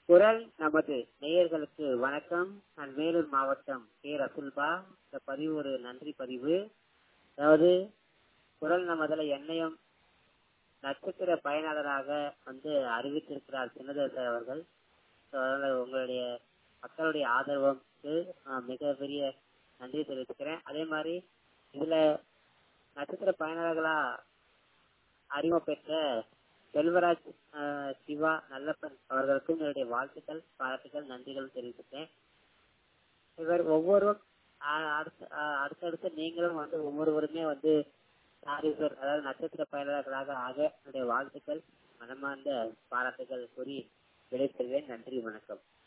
குரல் நமது நேயர்களுக்கு வணக்கம் நான் வேலூர் மாவட்டம் கே ரசுல்பா இந்த பதிவு ஒரு நன்றி பதிவு அதாவது குரல் நமதுல என்னையும் நட்சத்திர பயனாளராக வந்து அறிவித்திருக்கிறார் சின்னதேசர் அவர்கள் So, அதனால உங்களுடைய மக்களுடைய ஆதரவுக்கு நான் மிகப்பெரிய நன்றி தெரிவிச்சுக்கிறேன் அதே மாதிரி இதுல நட்சத்திர பயனாளர்களா அறிமுகம் பெற்ற செல்வராஜ் ஆஹ், சிவா நல்லப்பன் அவர்களுக்கும் என்னுடைய வாழ்த்துக்கள் பாராட்டுகள் நன்றிகள் தெரிவிச்சுட்டேன் இவர் ஒவ்வொருவரும் ஆஹ், அடுத்த ஆஹ், அடுத்தடுத்து நீங்களும் வந்து ஒவ்வொருவருமே வந்து சாரிசர் அதாவது நட்சத்திர பயனாளர்களாக ஆக என்னுடைய வாழ்த்துக்கள் மனமார்ந்த பாராட்டுகள் கூறி விடைபெறுவேன் நன்றி வணக்கம்